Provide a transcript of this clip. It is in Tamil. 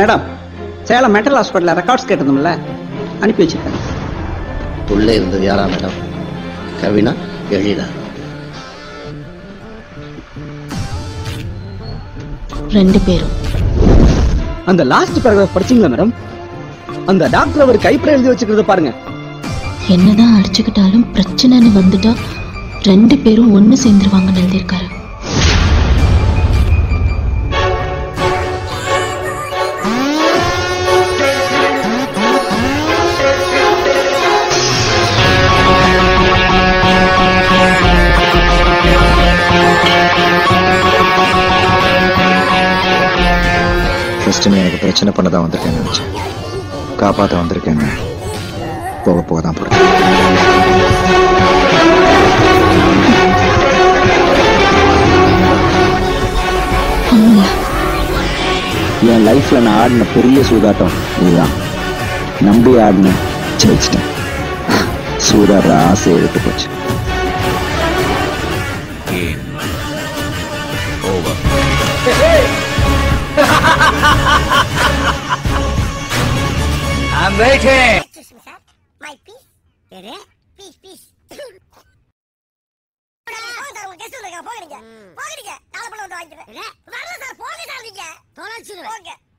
மேடம் சேலம் மென்டல் ஹாஸ்பிட்டலில் ரெக்கார்ட்ஸ் கேட்டதுமில்ல அனுப்பி வச்சிருக்கேன் உள்ளே இருந்தது யாரா மேடம் கவினா எழிலா ரெண்டு பேரும் அந்த லாஸ்ட் பேராகிராஃப் படிச்சீங்களா மேடம் அந்த டாக்டர் அவர் கைப்பட எழுதி வச்சுக்கிறத பாருங்க என்னதான் அடிச்சுக்கிட்டாலும் பிரச்சனைன்னு வந்துட்டா ரெண்டு பேரும் ஒண்ணு சேர்ந்துருவாங்கன்னு எழுதியிருக்காரு ஃபர்ஸ்ட் நீ எனக்கு பிரச்சனை பண்ண தான் வந்திருக்கேன்னு நினச்சேன் காப்பாற்ற வந்திருக்கேன்னு போக போக தான் போகிறேன் ஆமாங்க என் லைஃப்ல நான் ஆடின பெரிய சூதாட்டம் இதுதான் நம்பி ஆடின ஜெயிச்சிட்டேன் சூதாடுற ஆசையை விட்டு போச்சு My piece. எது பீஸ் பீஸ் போகிறீங்க போகிறீங்க நாளை பண்ண வந்து வாங்கிக்கிறேன் வரல சார் போங்க சார் நீங்க தொலைச்சிருவேன்